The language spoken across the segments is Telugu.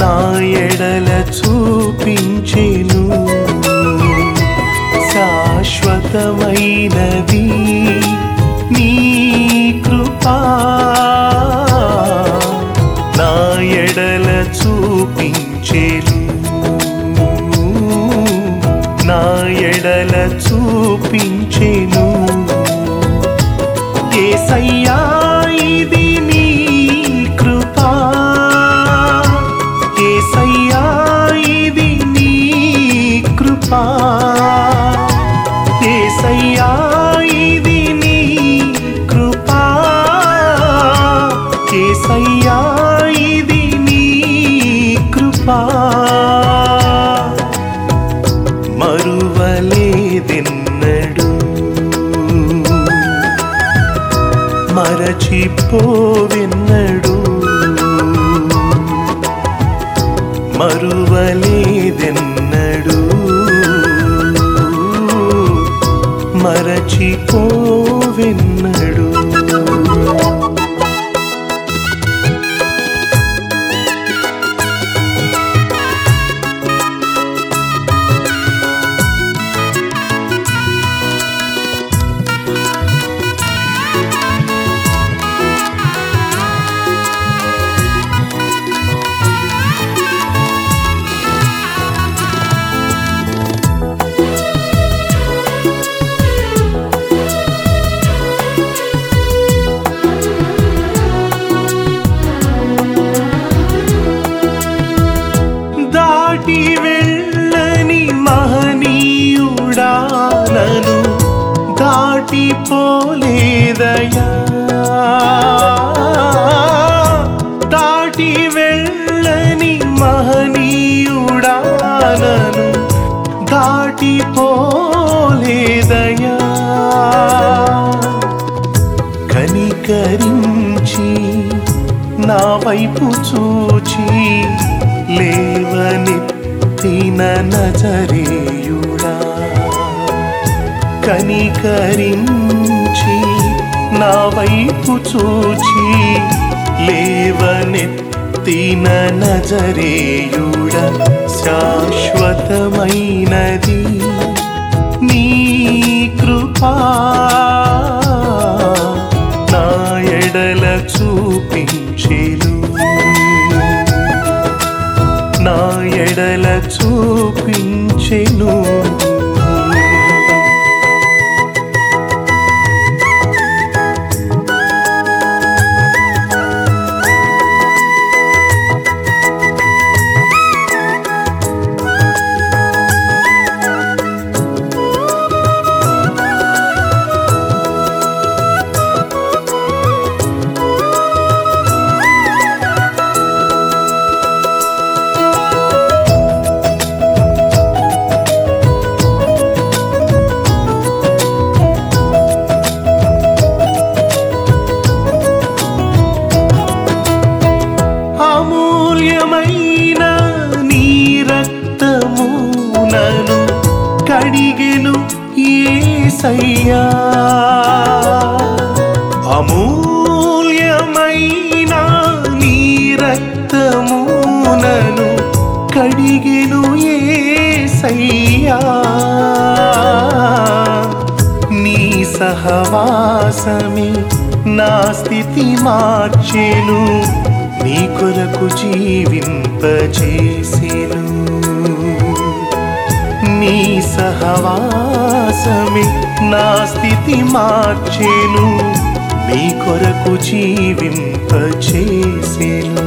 నా ఎడల చూపించెను శాశ్వతమైనది నీ కృపా నా ఎడల చూపించెను నా ఎడల చూపించెను ఏసయ్యా ఇది నీ కృపా ఏసయ్యా ఇది నీ కృపా ఏసయ్యా ఇది నీ కృపా ఏసయ్యా ఇది నీ కృపా మరువలేదెన్నడు మరచిపోవెన్నడు మరువలేదెన్నడు మరచిపోవెన్నడు దాటి వెళ్ళని మహనీయుడా నను దాటిపోలేదయా దాటి వెళ్ళని మహనీయుడా నను దాటిపోలేదయా కనికరించి నా వైపు చూచి లేవనెత్తిన నజరేయుడా కనికరించి నా వైపు చూచి లేవనెత్తిన నజరేయుడ శాశ్వతమైనది నీ కృపా నా ఎడల చూపించెను నా ఎడల చూపించెను అమూల్యమైన నీ రక్తము నను కడిగెను ఏసయ్యా అమూల్యమైన నీ రక్తము నను కడిగెను ఏసయ్యా నీ సహవాసమే నా స్థితి మార్చెను నీ కొరకు జీవింపచేసెను నీ సహవాసమే నా స్థితి మార్చెను నీ కొరకు జీవింపచేసెను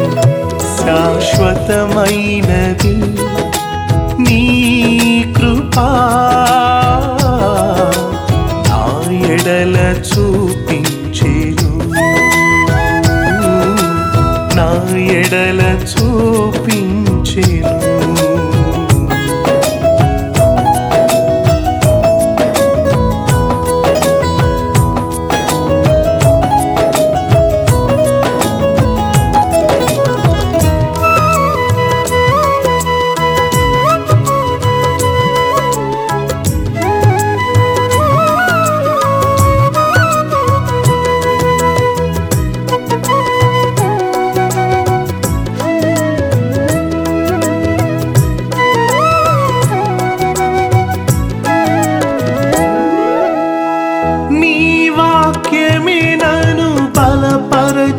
శాశ్వతమైనది నీ కృపా నా ఎడల చూపించెను నా ఎడల చూపించెను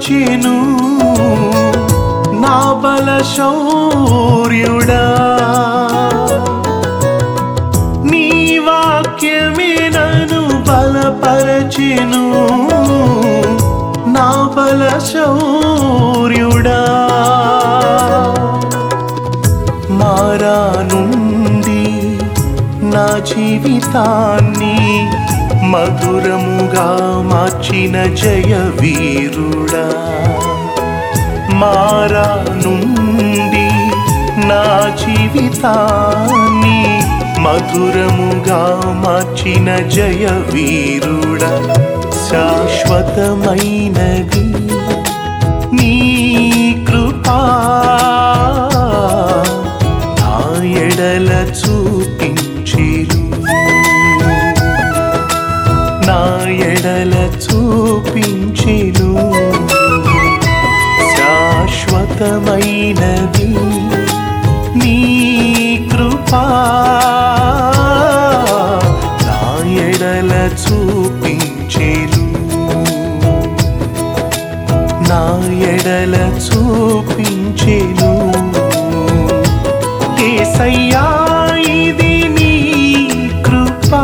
బలపరచెను నా బల శౌర్యుడా నీ వాక్యమే నన్ను బలపరచెను నా బల శౌర్యుడా మారా నుండి నా జీవితాన్ని మధురముగా మార్చిన జయ వీరుడా మారా నుండి నా జీవితాన్ని మధురముగా మార్చిన జయ వీరుడా శాశ్వతమైనది నీ కృపా నా ఎడల చూపించిరు నా ఎడల చూపించిను శాశ్వతమైనది నీ కృపా నా ఎడల చూపించిను నా ఎడల చూపించెను ఏసయ్యా ఇది నీ కృపా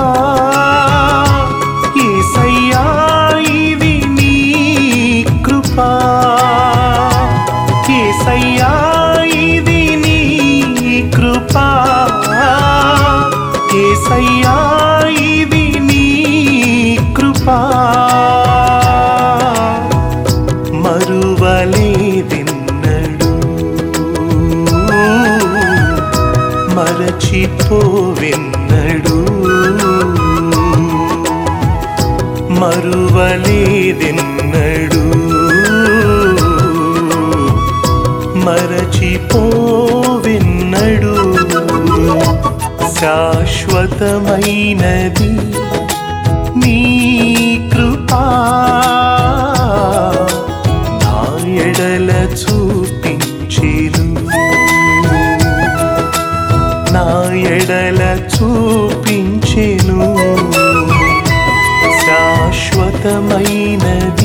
ఏసయ్యా ఇది నీ కృపా ఏసయ్యా ఇది నీ కృపా ఏసయ్యా ఇది నీ కృపా మరువలేదిన్నడు మరచిపోవెన్నడు మరువలేదిన్నడు మరచిపోవెన్నడు శాశ్వతమైనది నీ కృపా నా ఎడల చూపించిరు నా ఎడల చూపించెను శాశ్వతమైనది